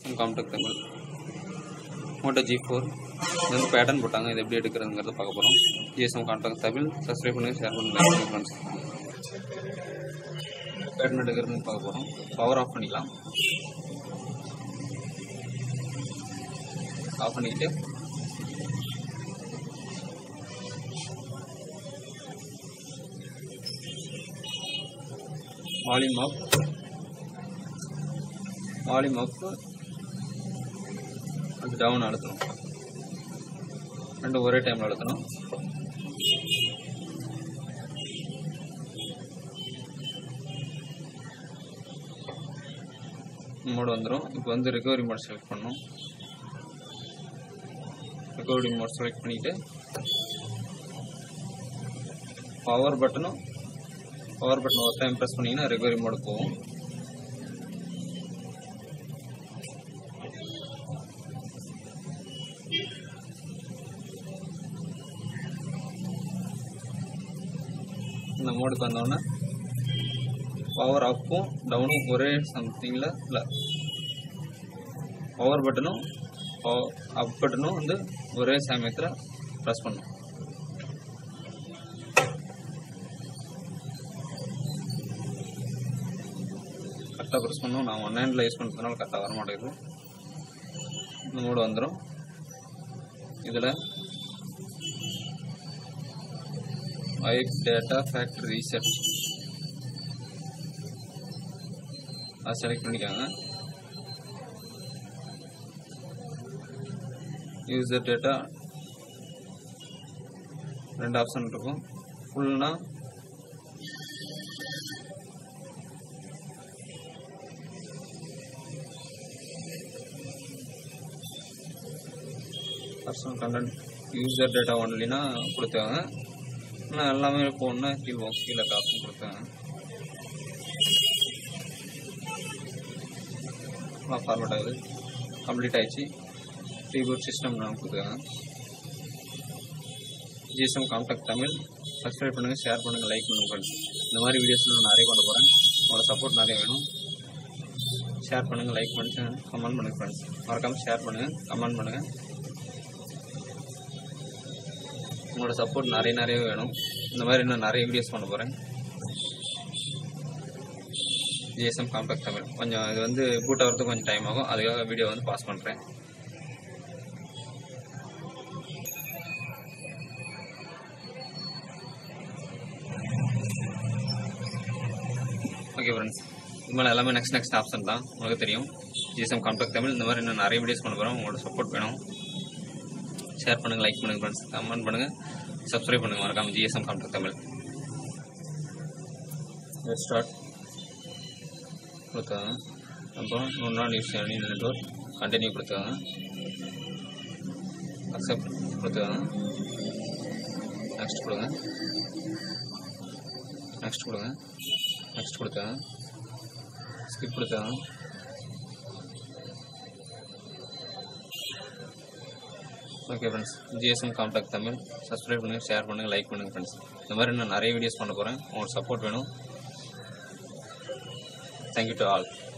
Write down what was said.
GSM Comtech Tamil Moto G four இது வந்து pattern போட்டாங்க இது எப்படி எடுக்கிறதுங்கிறத பார்க்க போகிறோம் ஜிஎஸ்எம் கான்டாக்ட் தமிழ் சப்ஸ்கிரைப் பண்ணுங்க ஷேர் பண்ணுங்க like பண்ணுங்க ஃப்ரெண்ட்ஸ் பேட்டர்ன் எடுக்கிறதுன்னு பார்க்க போகிறோம் பவர் ஆஃப் பண்ணிக்கலாம் ஆஃப் பண்ணிக்கிட்டு வால்யூம் ஆஃப் வால்யூம் ஆஃப் அது டவுன் அழுத்தணும் ரெண்டும் ஒரே டைமில் அழுத்தணும் மோடு வந்துடும் இப்போ வந்து ரெக்கவரி மோட் செலக்ட் பண்ணணும் ரெக்கவரி மோட் செலக்ட் பண்ணிட்டு பவர் பட்டனும் பவர் பட்டன் ஒரு டைம் ப்ரெஸ் பண்ணீங்கன்னா ரெக்கவரி மோடு போகும் இந்த மோடுக்கு வந்தோடனே பவர் அப்பும் டவுனும் ஒரே சம்திங்கில் இல்லை பவர் பட்டனும் அப் பட்டனும் வந்து ஒரே சமயத்தில் ப்ரெஸ் பண்ணும் கரெக்டாக ப்ரெஸ் பண்ணணும் நான் ஒன் ஹேண்டில் யூஸ் பண்ணுறதுனால கரெக்டாக வர மாட்டேங்குது இந்த மோடு வந்துடும் இதில் வைப் டேட்டா ஃபேக்டரி ரீசெட் அதை செலக்ட் பண்ணிக்காங்க யூசர் டேட்டா ரெண்டு ஆப்ஷன் இருக்கும் ஃபுல்னா பர்சனல் கண்டென்ட் யூசர் டேட்டா ஒன்லினா கொடுத்தாங்க ஆனால் எல்லாமே போகணுன்னா கீழே பாக்ஸ் கீழே ஆப்ஷன் கொடுத்தாங்க ஃபார்மேட் ஆகுது கம்ப்ளீட் ஆயிடுச்சு ரீபூட் சிஸ்டம் நான் கொடுத்துருக்காங்க ஜிஎஸ்எம் காம்டாக்ட் தமிழ் சப்ஸ்கிரைப் பண்ணுங்கள் ஷேர் பண்ணுங்கள் லைக் பண்ணுங்கள் ஃப்ரெண்ட்ஸ் இந்த மாதிரி வீடியோஸ் நான் நிறைய கொண்டு போகிறேன் உங்களோட சப்போர்ட் நிறைய வேணும் ஷேர் பண்ணுங்கள் லைக் பண்ணுங்கள் கமெண்ட் பண்ணுங்கள் ஃப்ரெண்ட்ஸ் மறக்காமல் ஷேர் பண்ணுங்கள் கமெண்ட் பண்ணுங்கள் உங்களோட சப்போர்ட் நிறைய நிறைய வேணும் இந்த மாதிரி இன்னும் நிறைய வீடியோஸ் பண்ண போகிறேன் ஜிஎஸ்எம் காம்பாக்ட் தமிழ் கொஞ்சம் இது வந்து பூட் ஆகிறதுக்கு கொஞ்சம் டைம் ஆகும் அதுக்காக வீடியோ வந்து பாஸ் பண்ணுறேன் ஓகே ஃப்ரெண்ட்ஸ் இது மேலே எல்லாமே நெக்ஸ்ட் நெக்ஸ்ட் ஆப்ஷன் தான் உங்களுக்கு தெரியும் ஜிஎஸ்எம் காம்பாக்ட் தமிழ் இந்த மாதிரி இன்னும் நிறைய வீடியோஸ் பண்ண போகிறோம் உங்களோட சப்போர்ட் வேணும் ஷேர் பண்ணுங்கள் லைக் பண்ணுங்கள் ஃப்ரெண்ட்ஸ் கமெண்ட் பண்ணுங்கள் சப்ஸ்கிரைப் பண்ணுங்கள் மறக்காம ஜிஎஸ்எம் காம்டாக்ட் தமிழ் ஸ்டார்ட் கொடுத்தாங்க அப்புறம் நூறு நாள் யூஸ் பண்ணி நெட்ஒர்க் கண்டினியூ கொடுத்தாங்க அக்செப்ட் கொடுத்தாங்க நெக்ஸ்ட் கொடுங்க நெக்ஸ்ட் கொடுங்க நெக்ஸ்ட் கொடுத்தாங்க ஸ்கிப் கொடுத்தாங்க okay friends GSM contact Tamil subscribe பண்ணுங்கள் ஷேர் பண்ணுங்கள் லைக் பண்ணுங்கள் ஃப்ரெண்ட்ஸ் இந்த மாதிரி நான் நிறைய வீடியோஸ் பண்ண போகிறேன் உங்களோட சப்போர்ட் வேணும் தேங்க்யூ டு ஆல்